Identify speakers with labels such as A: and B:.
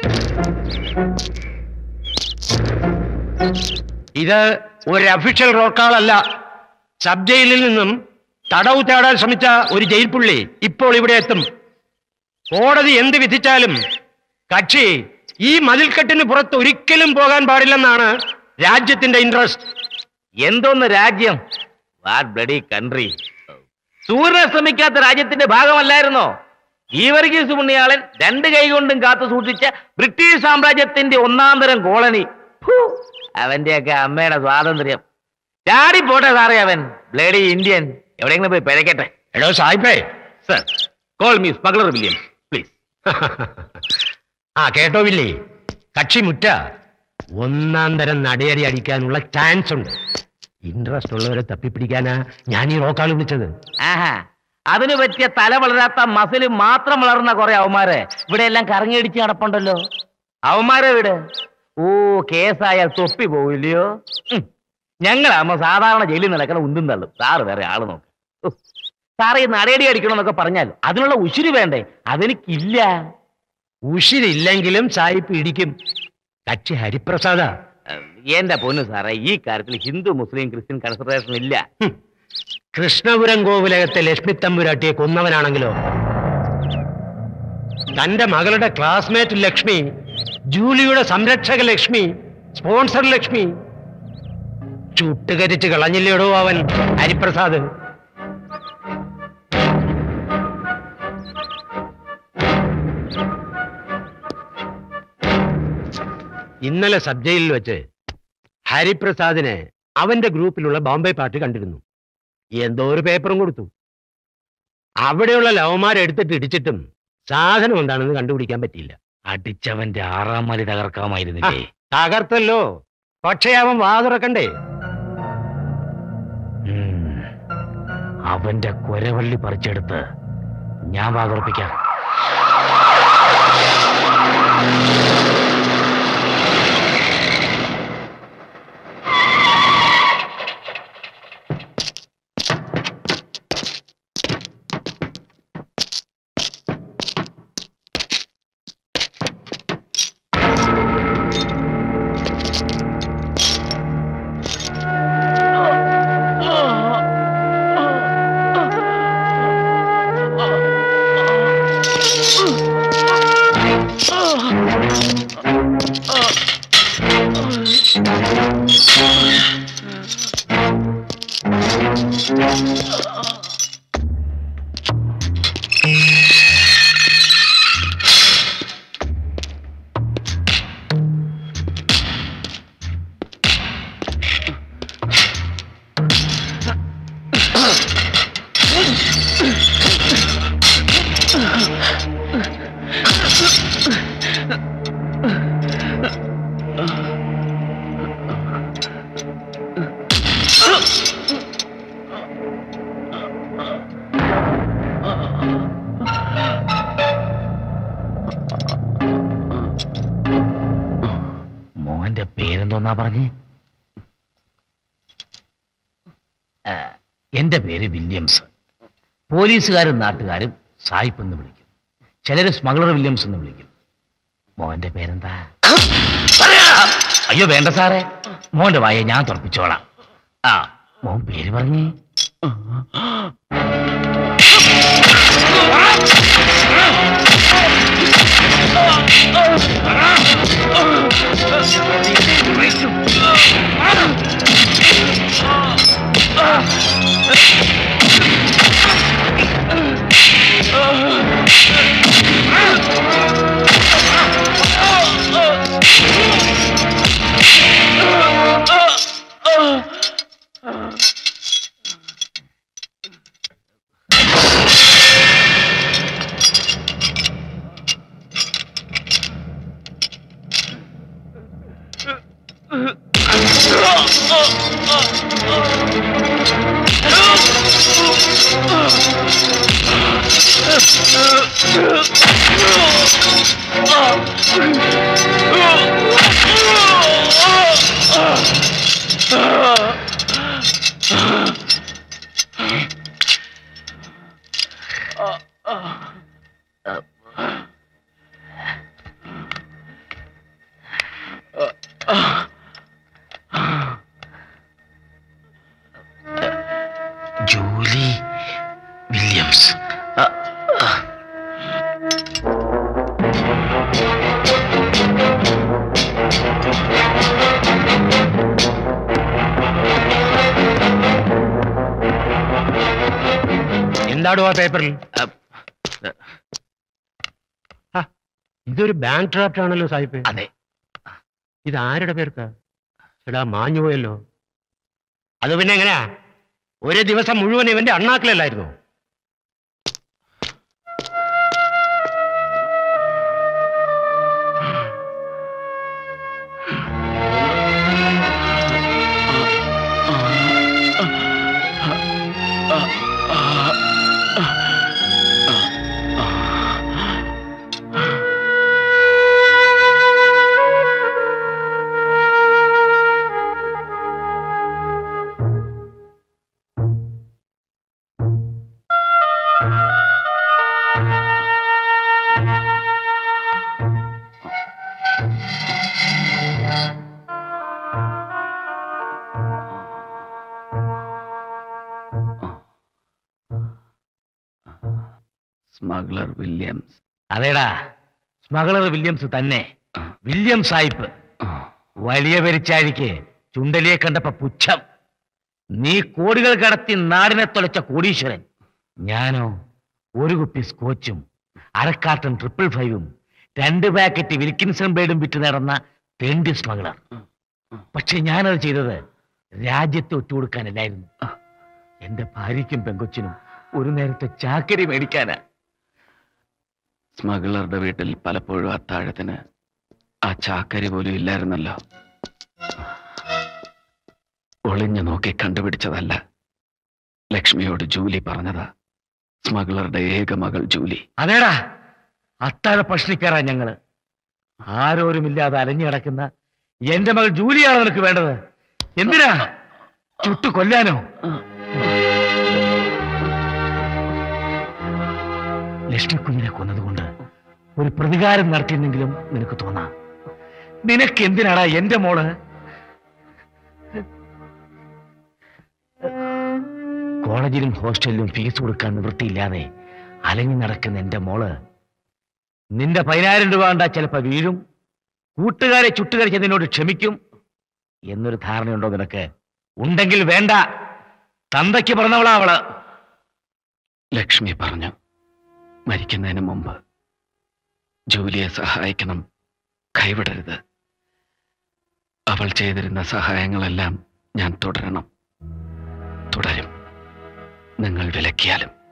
A: ഇത് ഒരു official റോക്കാളല്ല sub ജയിലിൽ നിന്നും തടവ് തേടാൻ ശ്രമിച്ച ഒരു ജയിൽ പുള്ളി ഇപ്പോൾ ഇവിടെ എത്തും കോടതി എന്ത് വിധിച്ചാലും കക്ഷി ഈ മതിൽക്കെട്ടിന് പുറത്ത് ഒരിക്കലും പോകാൻ പാടില്ലെന്നാണ് രാജ്യത്തിന്റെ ഇൻട്രസ്റ്റ്
B: എന്തോന്ന് രാജ്യം വാട്ട് ബ്ലഡി കൺട്രി സൂര്യനെ ശ്രമിക്കാത്ത രാജ്യത്തിന്റെ ഭാഗമല്ലായിരുന്നോ ഈ വർഗീസ് പുണ്യാളൻ രണ്ട് കൈകൊണ്ടും കാത്തു സൂക്ഷിച്ച ബ്രിട്ടീഷ് സാമ്രാജ്യത്തിന്റെ ഒന്നാം തരം കോളനി ഫു, അവന്റെയൊക്കെ അമ്മയുടെ സ്വാതന്ത്ര്യം ചാടി പോട്ടെ സാറേ അവൻ ബ്ലഡി ഇന്ത്യൻ എവിടെയെങ്കിലും പോയി പിഴയ്ക്കട്ടെ
A: എടോ സാഹിബേ
B: sir call me smuggler Williams please
A: ആ കേട്ടോ വില്ലേ കക്ഷി മുറ്റ ഒന്നാം തരം നടയടി അടിക്കാനുള്ള ചാൻസ് ഉണ്ട് ഇൻട്രസ്റ്റ് ഉള്ളവരെ തപ്പിപ്പിടിക്കാനാ ഞാൻ ഈ റോക്കാൾ വിളിച്ചത്
B: ആഹാ അതിന് പറ്റിയ തല വളരാത്ത മസിൽ മാത്രം വളർന്ന കുറെ അവന്മാര് ഇവിടെ എല്ലാം കറങ്ങിയടിച്ച് നടപ്പുണ്ടല്ലോ അവന്മാരെ വിട് ഓ കേസായാൽ തൊപ്പി പോവില്ലയോ ഉം. ഞങ്ങളാകുമ്പോ സാധാരണ ജയിലിൽ നടക്കണ ഉന്തും തള്ളും സാറ് വേറെ ആള് നോക്ക് ഉഫ്. സാറേ ഈ നടയടി അടിക്കണമെന്നൊക്കെ പറഞ്ഞാലോ അതിനുള്ള ഉശിരി വേണ്ടേ അതെനിക്കില്ല
A: ഉഷിരില്ലെങ്കിലും സായിപ്പ് ഇടിക്കും കക്ഷി ഹരിപ്രസാദ
B: ഏഹ്, എന്റെ പൊന്നു സാറേ ഈ കാര്യത്തിൽ ഹിന്ദു മുസ്ലിം ക്രിസ്ത്യൻ കൺസിഡറേഷൻ ഇല്ല
A: കൃഷ്ണപുരം കോവിലകത്തെ ലക്ഷ്മി തമ്പുരാട്ടിയെ കൊന്നവനാണെങ്കിലോ തന്റെ മകളുടെ ക്ലാസ്മേറ്റ് ലക്ഷ്മി ജൂലിയുടെ സംരക്ഷക ലക്ഷ്മി സ്പോൺസർ ലക്ഷ്മി ചുട്ടുകരിച്ച് കളഞ്ഞില്ലേടോ അവൻ ഹരിപ്രസാദ് ഇന്നലെ സബ് ജയിലിൽ വെച്ച് ഹരിപ്രസാദിനെ അവന്റെ ഗ്രൂപ്പിലുള്ള ബോംബെ പാർട്ടി കണ്ടിരുന്നു എന്തോ ഒരു പേപ്പറും കൊടുത്തു അവിടെയുള്ള ലവന്മാരെ എടുത്തിട്ട് ഇടിച്ചിട്ടും സാധനം എന്താണെന്ന് കണ്ടുപിടിക്കാൻ പറ്റിയില്ല
B: അടിച്ചവന്റെ ആറാം മലി തകർക്കാമായിരുന്നില്ലേ
A: തകർത്തല്ലോ പക്ഷേ അവൻ വാതുറക്കണ്ടേ
B: ഉം. അവന്റെ കുരവള്ളി പറിച്ചെടുത്ത് ഞാൻ വാതുറപ്പിക്കാം മോന്റെ പേരെന്തോന്നാ പറഞ്ഞ് ആ, എന്റെ പേര് വില്യംസ് പോലീസുകാരും നാട്ടുകാരും സായിപ്പ് എന്ന് വിളിക്കും ചിലര് സ്മഗ്ലർ വില്യംസ് എന്ന് വിളിക്കും മോന്റെ പേരെന്താ അയ്യോ വേണ്ട സാറേ മോന്റെ വായെ ഞാൻ തുറപ്പിച്ചോളാം ആ മോൻ പേര് പറഞ്ഞേ ജൂലി വില്യംസ്
A: എന്താടോ ആ പേപ്പറിൽ ആ, ഇതൊരു ബാങ്ക് ഡ്രാഫ്റ്റ് ആണല്ലോ സാഹിബ്
B: അതെ
A: ഇത് ആരുടെ പേർക്കാ എടാ മാഞ്ഞു പോയല്ലോ അത് പിന്നെ എങ്ങനെയാ ഒരു ദിവസം മുഴുവൻ ഇവന്റെ അണ്ണാക്കിലല്ലായിരുന്നു
C: സ്മഗ്ലർ വില്യംസ്
B: അതേടാ സ്മഗളർ വില്യംസ് തന്നെ വില്യം സായിപ്പ് വലിയ പെരിച്ചാഴിക്ക് ചുണ്ടലിയെ കണ്ടപ്പോ പുച്ഛം നീ കോടികൾ കടത്തി നാടിനെ തുലച്ച കോടീശ്വരൻ ഞാനോ ഒരു കുപ്പി സ്കോച്ചും അരക്കാട്ടൺ ട്രിപ്പിൾ ഫൈവും രണ്ട് പാക്കറ്റ് വിൽക്കിൻസൺ ബ്ലേഡും വിറ്റ് നടന്ന തെണ്ടി സ്മഗ്ലർ പക്ഷെ ഞാനത് ചെയ്തത് രാജ്യത്തെ ഒറ്റുകൊടുക്കാനല്ലായിരുന്നു എന്റെ ഭാര്യയ്ക്കും പെങ്കൊച്ചിനും ഒരു നേരത്തെ ചാക്കരി മേടിക്കാനാ
C: സ്മഗ്ലറുടെ വീട്ടിൽ പലപ്പോഴും അത്താഴത്തിന് ആ ചാക്കരി പോലും ഇല്ലായിരുന്നല്ലോ ഒളിഞ്ഞു നോക്കി കണ്ടുപിടിച്ചതല്ല ലക്ഷ്മിയോട് ജൂലി പറഞ്ഞതാ സ്മഗ്ലറുടെ ഏക മകൾ ജൂലി
B: അതേടാ അത്താഴ ഭക്ഷണിക്കാരാ ഞങ്ങള് ആരോരുമില്ലാതെ അലഞ്ഞു കിടക്കുന്ന എന്റെ മകൾ ജൂലിയാണ് നിനക്ക് വേണ്ടത് എന്തിനാ ചുട്ടു കൊല്ലാനോ ലക്ഷ്മിക്കുഞ്ഞിനെ കൊന്നതുകൊണ്ട് ഒരു പ്രതികാരം നടത്തിയെന്നെങ്കിലും നിനക്ക് തോന്നാം നിനക്ക് എന്തിനാടാ എന്റെ മോള് കോളേജിലും ഹോസ്റ്റലിലും ഫീസ് കൊടുക്കാൻ നിവൃത്തിയില്ലാതെ അലഞ്ഞു നടക്കുന്ന എന്റെ മോള് നിന്റെ പതിനായിരം രൂപ കണ്ടാ ചിലപ്പോ വീഴും കൂട്ടുകാരെ ചുട്ടുകരിച്ച് നിന്നോട് ക്ഷമിക്കും എന്നൊരു ധാരണയുണ്ടോ നിനക്ക് ഉണ്ടെങ്കിൽ വേണ്ട തന്തയ്ക്ക് പറഞ്ഞവളാ അവള്
C: ലക്ഷ്മി പറഞ്ഞു മരിക്കുന്നതിന് മുമ്പ് ജൂലിയെ സഹായിക്കണം കൈവിടരുത് അവൾ ചെയ്തിരുന്ന സഹായങ്ങളെല്ലാം ഞാൻ തുടരണം തുടരും നിങ്ങൾ വിലക്കിയാലും